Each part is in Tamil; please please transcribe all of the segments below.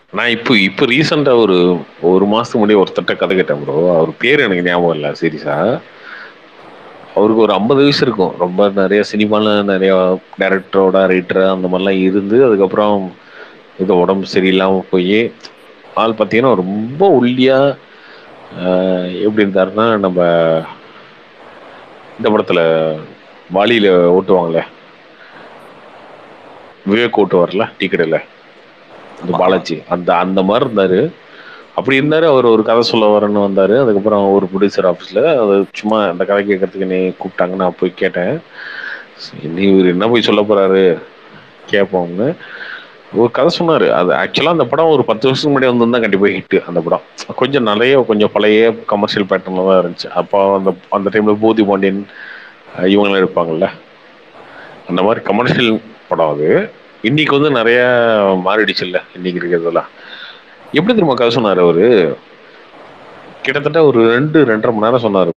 நான் இப்போ இப்போ ரீசெண்டா ஒரு ஒரு மாசத்துக்கு முன்னாடி ஒருத்தர்ட்ட கதை கேட்டேன் ப்ரோ அவர் பேர் எனக்கு ஞாபகம் இல்லை சீரியஸா அவருக்கு ஒரு ஐம்பது வயசு இருக்கும் ரொம்ப நிறைய சினிமால நிறைய டைரக்டரோட ரைட்டர் அந்த மாதிரிலாம் இருந்து அதுக்கப்புறம் இது உடம்பு சரியில்லாம போய் ஆள் பார்த்தீங்கன்னா ரொம்ப ஒல்லியா ஆஹ், எப்படி இருந்தாருன்னா நம்ம இந்த படத்துல வாலியில ஓட்டுவாங்களே விவேக் ஓட்டுவார்ல டீ கடையில இந்த பாலாஜி அந்த அந்த மாதிரி இருந்தாரு அப்படி இருந்தாரு அவர் ஒரு கதை சொல்ல வரேன்னு வந்தாரு அதுக்கப்புறம் ஒரு ப்ரொடியூசர் ஆஃபீஸ்ல அது சும்மா அந்த கதை கேட்கறதுக்கு நீ கூப்பிட்டாங்க நான் போய் கேட்டேன் சரி, நீ இவர் என்ன போய் சொல்ல போறாரு கேட்போம்னு ஒரு கதை சொன்னாரு அது ஆக்சுவலா அந்த படம் ஒரு பத்து வருஷத்துக்கு முன்னாடி வந்திருந்தா கண்டிப்பா ஹிட் அந்த படம் கொஞ்சம் நிறைய கொஞ்சம் பழைய கமர்ஷியல் பேட்டர்ல தான் இருந்துச்சு அப்போ அந்த அந்த டைம்ல போதி பாண்டியன் அஹ் இவங்கெல்லாம் இருப்பாங்கல்ல அந்த மாதிரி கமர்ஷியல் படம் அது இன்னைக்கு வந்து நிறைய மாறிடுச்சு இல்ல இன்னைக்கு இருக்கிறதெல்லாம் எப்படி தெரியுமா கதை சொன்னாரு அவரு கிட்டத்தட்ட ஒரு ரெண்டு ரெண்டரை மணி நேரம் சொன்னாரு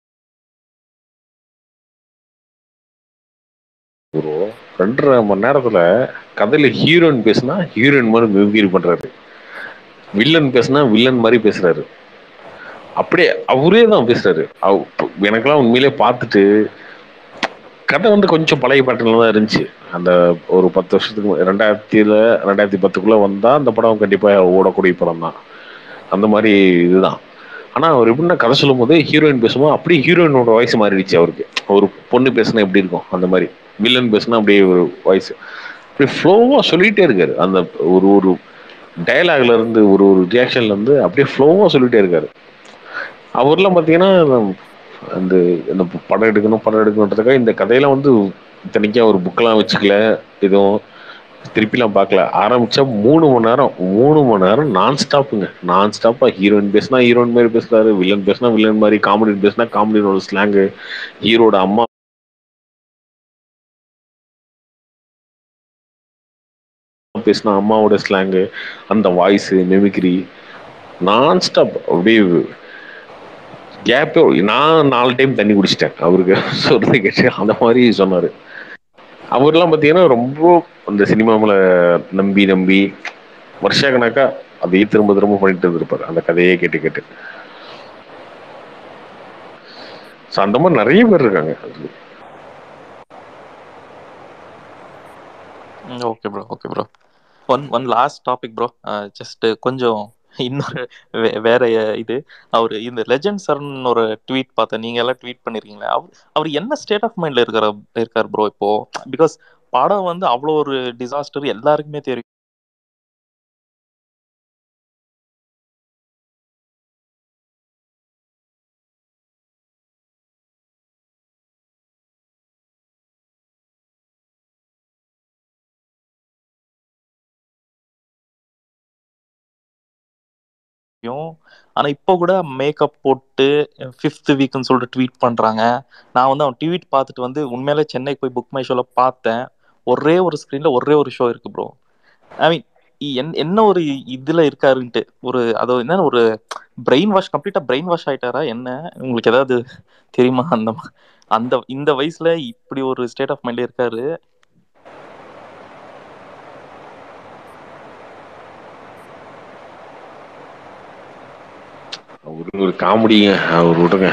ப்ரோ ரெண்டரை மணி நேரத்துல கதையில ஹீரோயின் பேசுனா ஹீரோயின் மாதிரி மிமிக்ரி பண்றாரு வில்லன் பேசுனா வில்லன் மாதிரி பேசுறாரு அப்படியே அவரே தான் பேசுறாரு அவ- எனக்கெல்லாம் உண்மையிலே பார்த்துட்டு கதை வந்து கொஞ்சம் பழைய பேட்டர்ல தான் இருந்துச்சு அந்த ஒரு பத்து வருஷத்துக்கு மு- ரெண்டாயிரத்தில ரெண்டாயிரத்தி பத்துக்குள்ள வந்தா அந்த படம் கண்டிப்பா ஓடக்கூடிய படம் தான் அந்த மாதிரி இதுதான் ஆனா அவர் எப்படின்னா கதை சொல்லும் போது ஹீரோயின் பேசும்போது அப்படியே ஹீரோயினோட வாய்ஸ் மாறிடுச்சு அவருக்கு ஒரு பொண்ணு பேசுனா எப்படி இருக்கும் அந்த மாதிரி வில்லன் பேசுனா அப்படியே ஒரு வாய்ஸ் அப்படி ஃப்ளோவா சொல்லிட்டே இருக்காரு அந்த ஒரு ஒரு டயலாக்ல இருந்து ஒரு ஒரு ரியாக்ஷன்ல இருந்து அப்படியே ஃப்ளோவா சொல்லிட்டே இருக்காரு அவர்லாம் பாத்தீங்கன்னா அந்த இந்த படம் எடுக்கணும் படம் எடுக்கணுன்றதுக்காக இந்த கதையெல்லாம் வந்து இத்தனைக்கும் ஒரு புக்கெல்லாம் வச்சுக்கல எதுவும் திருப்பிலாம் பார்க்கல ஆரம்பிச்சா மூணு மணி நேரம் மூணு மணி நேரம் நான் ஸ்டாப்புங்க நான் ஸ்டாப்பா ஹீரோயின் பேசினா ஹீரோயின் மாதிரி பேசுறாரு வில்லன் பேசினா வில்லன் மாதிரி காமெடி பேசினா காமெடியோட ஸ்லாங்கு ஹீரோட அம்மா பேசினா அம்மாவோட ஸ்லாங்கு அந்த வாய்ஸ் மெமிக்ரி நான் ஸ்டாப் அப்படியே கேப்பே நான் நாலு டைம் தண்ணி குடிச்சிட்டேன் அவருக்கு சொல்றது கேட்டு அந்த மாதிரி சொன்னாரு அவர்லாம் பார்த்தீங்கன்னா ரொம்ப அந்த சினிமாவில் நம்பி நம்பி வருஷ கணக்கா அதையே திரும்ப திரும்ப பண்ணிட்டு இருந்திருப்பாரு அந்த கதையே கேட்டு கேட்டு ஸோ அந்த மாதிரி நிறைய பேர் இருக்காங்க okay bro okay bro one one last topic bro just கொஞ்சம் இன்னொரு வே- வேற அஹ், இது அவர் இந்த லெஜண்ட் சர்னு ஒரு ட்வீட் பார்த்தேன் நீங்க எல்லாம் ட்வீட் பண்ணிருக்கீங்களே அவர் அவர் என்ன ஸ்டேட் ஆஃப் மைண்ட்ல இருக்காரு இருக்கார் ப்ரோ இப்போ பிகாஸ் படம் வந்து அவ்வளோ ஒரு டிசாஸ்டர் எல்லாருக்குமே தெரியும் ஆனா இப்போ கூட மேக்கப் போட்டு ஃபிஃப்த் வீக்னு சொல்லிட்டு ட்வீட் பண்றாங்க நான் வந்து அவன் ட்வீட் பார்த்துட்டு வந்து உண்மையிலே சென்னைக்கு போய் புக் மை ஷோல பார்த்தேன் ஒரே ஒரு ஸ்க்ரீன்ல ஒரே ஒரு ஷோ இருக்கு ப்ரோ ஐ மீன் என்ன ஒரு இதுல இருக்காருன்ட்டு ஒரு அது என்ன ஒரு பிரெயின் வாஷ் கம்ப்ளீட்டா பிரெயின் வாஷ் ஆயிட்டாரா என்ன உங்களுக்கு ஏதாவது தெரியுமா அந்த ம- அந்த இந்த வயசுல இப்படி ஒரு ஸ்டேட் ஆஃப் மைண்ட்ல இருக்காரு அவரு ஒரு காமெடிங்க அவர் விடுங்க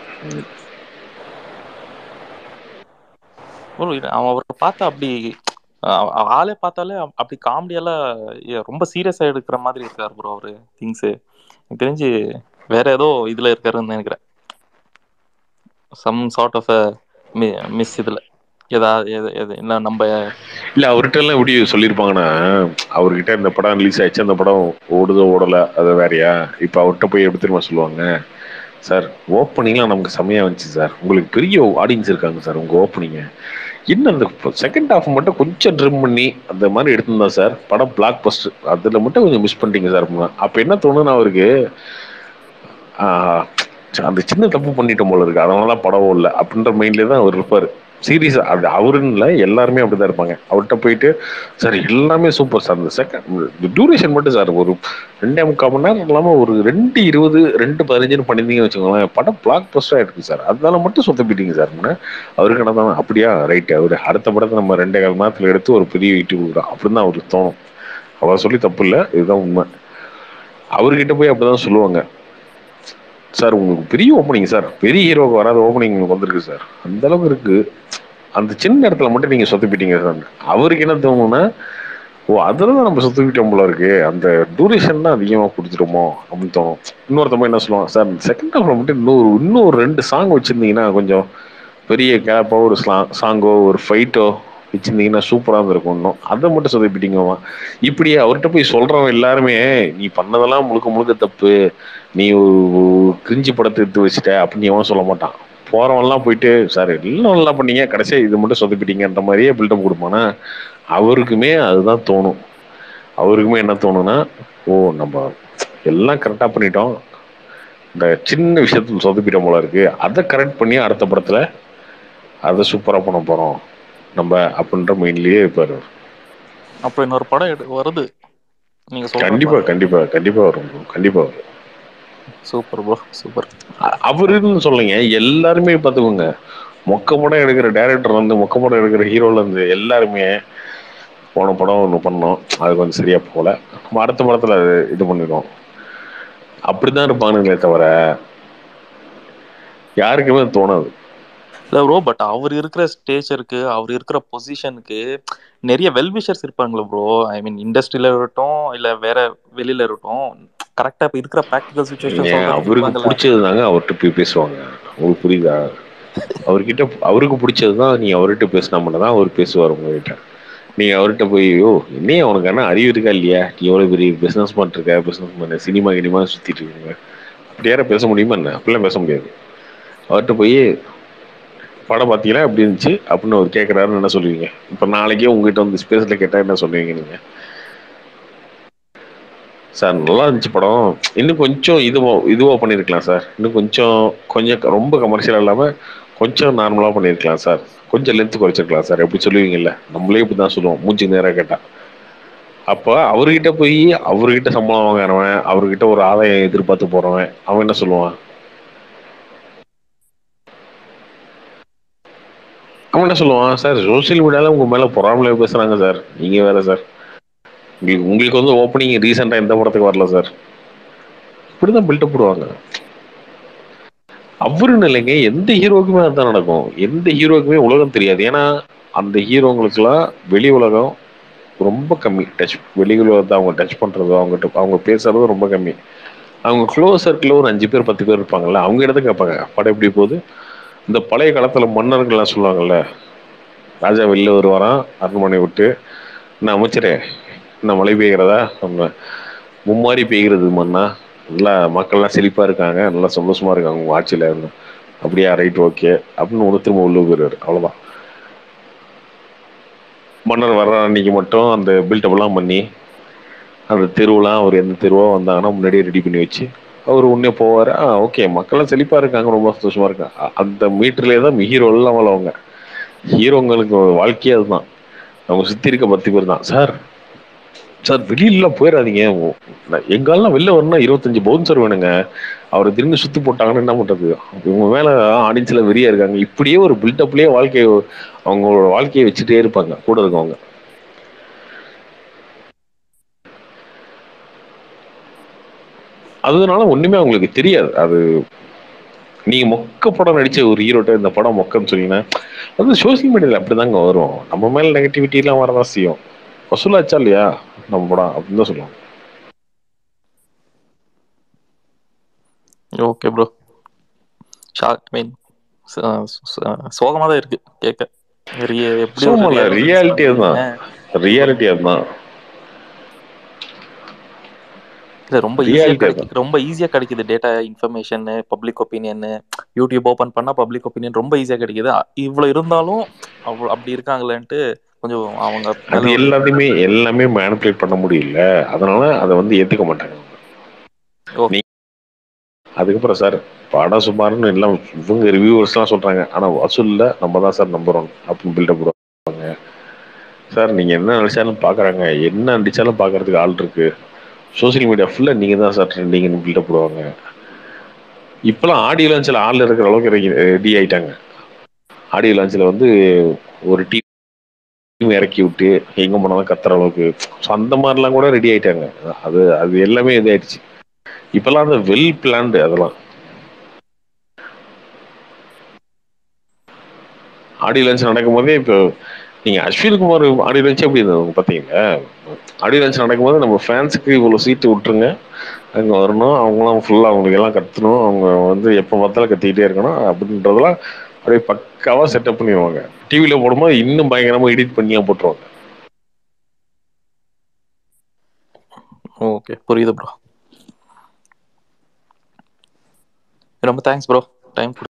bro, இது அவன் அவரை பார்த்தா அப்படி அஹ் அவ- ஆளே பார்த்தாலே அப்~ அப்படி காமெடியெல்லாம் ரொம்ப சீரியஸா எடுக்கிற மாதிரி இருக்காரு ப்ரோ அவரு திங்ஸ் எனக்கு தெரிஞ்சு வேற ஏதோ இதுல இருக்காருன்னு நினைக்கிறேன் சம் சார்ட் ஆஃப் மிஸ் இதுல ஏதாவது எது- எது- என்ன நம்ம இல்ல அவர்கிட்ட எல்லாம் எப்படி சொல்லியிருப்பாங்கன்னா அவர்கிட்ட இந்த படம் ரிலீஸ் ஆயிடுச்சு அந்த படம் ஓடுதோ ஓடல அது வேறயா இப்ப அவர்கிட்ட போய் எப்படி தெரியுமா சொல்லுவாங்க சார் ஓப்பனிங்லாம் நமக்கு செம்மையா வந்துச்சு சார் உங்களுக்கு பெரிய ஆடியன்ஸ் இருக்காங்க சார் உங்க ஓப்பனிங்க என்ன அந்த செகண்ட் ஹாஃப் மட்டும் கொஞ்சம் ட்ரிம் பண்ணி அந்த மாதிரி எடுத்திருந்தா சார் படம் பிளாக் பஸ்ட் அதுல மட்டும் கொஞ்சம் மிஸ் பண்ணிட்டீங்க சார் அப்படின்னா. அப்ப என்ன தோணுன்னா அவருக்கு ஆஹ், ச்ச, அந்த சின்ன தப்பு பண்ணிட்டோம் போல இருக்கு அதனால தான் படம் இல்லை அப்படின்ற மைண்ட்லேயே தான் அவர் இருப்பாரு சீரியஸா அப்படி அவருன்னு இல்லை எல்லாருமே அப்படிதான் இருப்பாங்க அவர்கிட்ட போயிட்டு சார் எல்லாமே சூப்பர் சார் அந்த செகண்ட் டியூரேஷன் மட்டும் சார் ஒரு ரெண்டே முக்கால் மணி நேரம் இல்லாமல் ஒரு ரெண்டு இருபது ரெண்டு பதினஞ்சுன்னு பண்ணியிருந்தீங்கன்னு வச்சுக்கோங்களேன் படம் பிளாக் பஸ்டாக இருக்கு சார் அதனால மட்டும் சொத்தப்பிட்டீங்க சார் அவருக்கு என்ன தான் அப்படியா ரைட் அவர் அடுத்த படத்தை நம்ம ரெண்டே கால் மணி நேரத்தில் எடுத்து ஒரு பெரிய வீட்டு கொடுக்குறோம் அப்படின்னு தான் அவருக்கு தோணும் அவர் சொல்லி தப்பு இல்லை இதுதான் உண்மை அவர்கிட்ட போய் அப்படிதான் சொல்லுவாங்க சார் உங்களுக்கு பெரிய ஓப்பனிங் சார் பெரிய ஹீரோக்கு வராத ஓப்பனிங் உங்களுக்கு வந்திருக்கு சார் அந்த அளவுக்கு இருக்கு அந்த சின்ன இடத்துல மட்டும் நீங்க சொத்துப்பிட்டீங்க சார் அவருக்கு என்ன தோணும்னா ஓ அதில் தான் நம்ம சுற்றிக்கிட்டோம் போல இருக்கு அந்த டூரேஷன் தான் அதிகமாக கொடுத்துருமோ அப்படின்னு தோணும் இன்னொருத்தவங்க என்ன சொல்லுவாங்க சார் செகண்ட் ஹாஃப்ல மட்டும் இன்னொரு இன்னொரு ரெண்டு சாங் வச்சிருந்தீங்கன்னா கொஞ்சம் பெரிய கேப்போ ஒரு சாங்கோ ஒரு ஃபைட்டோ வச்சிருந்தீங்கன்னா சூப்பராக இருந்திருக்கும் இன்னும் அதை மட்டும் சொதப்பிட்டீங்கம்மா இப்படி அவர்கிட்ட போய் சொல்றவன் எல்லாருமே நீ பண்ணதெல்லாம் முழுக்க முழுக்க தப்பு நீ ஒரு கிரிஞ்சி படத்தை எடுத்து வச்சுட்ட அப்படின்னு எவன் சொல்ல மாட்டான் போறவன்லாம் போயிட்டு சார் எல்லாம் நல்லா பண்ணீங்க கடைசியா இது மட்டும் சொதப்பிட்டீங்கன்ற மாதிரியே பில்டப் கொடுப்பானா அவருக்குமே அதுதான் தோணும் அவருக்குமே என்ன தோணும்னா ஓ நம்ம எல்லாம் கரெக்டாக பண்ணிட்டோம் இந்த சின்ன விஷயத்துல சொதப்பிட்டோம் போல இருக்கு அதை கரெக்ட் பண்ணி அடுத்த படத்துல அதை சூப்பராக பண்ண போறோம் நம்ம அப்படின்ற மைண்ட்லயே இருப்பாரு அவர். அப்புறம் இன்னொரு படம் எடு- வருது நீங்க கண்டிப்பா சொல்ற கண்டிப்பா கண்டிப்பா வரும் bro. கண்டிப்பா வரும் சூப்பர் ப்ரோ சூப்பர் அ- அவருன்னு சொல்லுங்க எல்லாருமே பார்த்துக்கோங்க மொக்க படம் எடுக்கிற டேரக்டர் வந்து மொக்க படம் எடுக்கிற ஹீரோல இருந்து எல்லாருமே போன படம் ஒன்று பண்ணோம் அது கொஞ்சம் சரியா போகல நம்ம அடுத்த படத்துல அது இது பண்ணிடுவோம் அப்படிதான் இருப்பானுங்களே தவிர யாருக்குமே அது தோணாது இல்ல ப்ரோ பட் அவர் இருக்கிற ஸ்டேச்சருக்கு அவர் இருக்கிற பொசிஷனுக்கு நிறைய வெல்விஷர்ஸ் இருப்பாங்களே ப்ரோ ஐ மீன் இண்டஸ்ட்ரியில இருக்கட்டும் இல்ல வேற வெளியில இருக்கட்டும் கரெக்டா இப்ப இருக்கிற ப்ராக்டிகல் சுச்சுவேஷன் ஏன் அவருக்கு பிடிச்சது தாங்க அவர்கிட்ட போய் பேசுவாங்க உங்களுக்கு புரியுதா அவர்கிட்ட அவருக்கு பிடிச்சது தான் நீ அவர்கிட்ட பேசினா மட்டும் தான் அவர் பேசுவார் உங்ககிட்ட நீ அவர்கிட்ட போய் ஓ என்னைய உனக்கு என்ன அறிவு இருக்கா இல்லையா நீ எவ்வளோ பெரிய பிஸ்னஸ் பண்ணிருக்க பிஸ்னஸ் பண்ண சினிமா கினிமா சுற்றிட்டு இருக்கீங்க அப்படி யாரும் பேச முடியுமா என்ன அப்படிலாம் பேச முடியாது அவர்கிட்ட போய் படம் பார்த்தீங்களா எப்படி இருந்துச்சு அப்படின்னு அவர் கேட்குறாருன்னு என்ன சொல்லுவீங்க இப்போ நாளைக்கே உங்ககிட்ட வந்து ஸ்பேஸில் கேட்டால் என்ன சொல்லுவீங்க நீங்கள் சார் நல்லா இருந்துச்சு படம் இன்னும் கொஞ்சம் இதுவோ இதுவோ பண்ணியிருக்கலாம் சார் இன்னும் கொஞ்சம் கொஞ்சம் க- ரொம்ப கமர்ஷியலாக இல்லாமல் கொஞ்சம் நார்மலாக பண்ணியிருக்கலாம் சார் கொஞ்சம் லென்த் குறைச்சிருக்கலாம் சார் எப்படி சொல்லுவீங்கல்ல நம்மளே இப்படி தான் சொல்லுவோம் மூஞ்சி நேராக கேட்டால் அப்போ அவர்கிட்ட போய் அவர்கிட்ட சம்பளம் வாங்குறவன் அவர்கிட்ட ஒரு ஆதாயம் எதிர்பார்த்து போகிறவன் அவன் என்ன சொல்லுவான் அவன் என்ன சொல்லுவான் சார் சோஷியல் மீடியால உங்க மேல பொறாமல பேசுறாங்க சார் நீங்க வேற சார் உங்களுக்கு உங்களுக்கு வந்து ஓப்பனிங் ரீசெண்டா எந்த படத்துக்கு வரல சார் இப்படிதான் பில்டப் போடுவாங்க அவருன்னு இல்லைங்க எந்த ஹீரோக்குமே அதுதான் நடக்கும் எந்த ஹீரோக்குமே உலகம் தெரியாது ஏன்னா அந்த ஹீரோங்களுக்குலாம் வெளி உலகம் ரொம்ப கம்மி டச் வெளி உலகத்தை அவங்க டச் பண்றதோ அவங்ககிட்ட அவங்க பேசுறதோ ரொம்ப கம்மி அவங்க க்ளோஸ் சர்க்கிள் ஒரு அஞ்சு பேர் பத்து பேர் இருப்பாங்கல்ல அவங்க இடத்த கேட்பாங்க படம் எப்படி போகுது இந்த பழைய காலத்துல மன்னர்கள்லாம் சொல்லுவாங்கல்ல ராஜா வெளில வருவாராம் அரண்மனை விட்டு என்ன அமைச்சரே என்ன மழை பெய்கிறதா நம்ம மும்மாரி பெய்கிறது மண்ணா நல்லா மக்கள்லாம் செழிப்பா இருக்காங்க நல்லா சந்தோஷமா இருக்காங்க உங்க ஆட்சியில இருந்து அப்படியா ரைட் ஓகே அப்படின்னு ஒன்று திரும்ப உள்ள போயிடுவாரு அவ்வளவுதான் மன்னர் வர்ற அன்னைக்கு மட்டும் அந்த பில்டப் எல்லாம் பண்ணி அந்த தெருவுலாம் அவர் எந்த தெருவோ வந்தாங்கன்னா முன்னாடியே ரெடி பண்ணி வச்சு அவர் உடனே போவார் ஆ ஓகே மக்கள்லாம் செழிப்பா இருக்காங்க ரொம்ப சந்தோஷமா இருக்காங்க அ- அந்த மீட்டர்லேயே தான் ஹீரோ எல்லாம் அவங்க ஹீரோங்களுக்கு வாழ்க்கையே அதுதான் அவங்க சுத்தி இருக்க பத்து பேர் தான் சார் சார் வெளியிலலாம் போயிடாதீங்க உ- நான் எங்காலாம் வெளில வரணும்னா இருபத்தஞ்சு பவுன்சர் வேணுங்க அவரை திரும்பி சுத்தி போட்டாங்கன்னு என்ன பண்றது இவங்க மேல ஆடியன்ஸ்ல வெறியா இருக்காங்க இப்படியே ஒரு பில்டப்லயே வாழ்க்கையை அவங்களோட வாழ்க்கையை வச்சுட்டே இருப்பாங்க கூட இருக்கவங்க அதனால ஒண்ணுமே அவங்களுக்கு தெரியாது அது நீங்க மொக்க படம் நடிச்ச ஒரு ஹீரோட்ட இந்த படம் மொக்கன்னு சொன்னீங்கன்னா அது சோசியல் மீடியால அப்படிதாங்க வரும் நம்ம மேல நெகட்டிவிட்டி எல்லாம் வரதான் செய்யும் வசூலாச்சா இல்லையா நம்ம படம் அப்படின்னு தான் சொல்லுவோம் ஓகே ப்ரோ ஷாக் மீன் சோகமா தான் இருக்கு கேட்க ரிய- எப்படி ஒரு சோகமா இல்ல, reality reality அதுதான். சொல்றீங்க? ரியாலிட்டி அதுதான் இல்ல ரொம்ப ஈஸியா Reality கிடைக்குது ரொம்ப ஈஸியா கிடைக்குது data information public opinion YouTube open பண்ணா பப்ளிக் ஒப்பீனியன் ரொம்ப ஈஸியா கிடைக்குது அ- இவ்வளவு இருந்தாலும் அவ்வளவு அப்படி இருக்காங்களேன்ட்டு கொஞ்சம் அவங்க அது மேல ஒரு- எல்லாத்தையுமே எல்லாமே மேனிபுலேட் பண்ண முடியல அதனால அதை வந்து ஏத்துக்க மாட்டாங்க ஓ. நீ- அதுக்கப்புறம் சார் படம் சுமார்னு எல்லாம் இவங்க ரிவ்யூவர்ஸ்லாம் சொல்றாங்க ஆனா வசூல்ல நம்ம தான் சார் நம்புறோம் அப்படின்னு பில்டப் போடுவாங்க சார் நீங்க என்ன நினைச்சாலும் பாக்குறாங்க என்ன நடிச்சாலும் பாக்குறதுக்கு ஆள் இருக்கு சோஷியல் மீடியா ஃபுல்லா நீங்க தான் சார் ட்ரெண்டிங்னு பில்டப் போடுவாங்க இப்பெல்லாம் ஆடியோ லான்ச்சில் ஆள் இருக்கிற அளவுக்கு ரெடி ஆயிட்டாங்க ஆடியோ லான்ச்சில் வந்து ஒரு டீம் டீம் இறக்கி விட்டு எங்க போனாலும் கத்துற அளவுக்கு ஸோ அந்த மாதிரிலாம் கூட ரெடி ஆயிட்டாங்க அது அது எல்லாமே இதாயிடுச்சு இப்பெல்லாம் அந்த வெல் பிளான்டு அதெல்லாம் ஆடியோ லான்ச் நடக்கும் போதே இப்போ நீங்க அஸ்வின் குமார் ஆடியோ லான்ச் எப்படி இருந்தது பாத்தீங்களா ஆடியோ லான்ச் நடக்கும்போது நம்ம ஃபேன்ஸுக்கு இவ்வளவு சீட்டு விட்டுருங்க அங்க வரணும் அவங்களாம் ஃபுல்லா அவங்களுக்கு எல்லாம் கத்தணும் அவங்க வந்து எப்போ பார்த்தாலும் கத்திக்கிட்டே இருக்கணும் அப்படின்றதெல்லாம் அப்படியே பக்காவா செட்டப் பண்ணிடுவாங்க டிவியில போடும்போது இன்னும் பயங்கரமா எடிட் பண்ணியா போட்டுருவாங்க ஓகே புரியுது ப்ரோ ரொம்ப தேங்க்ஸ் ப்ரோ டைம்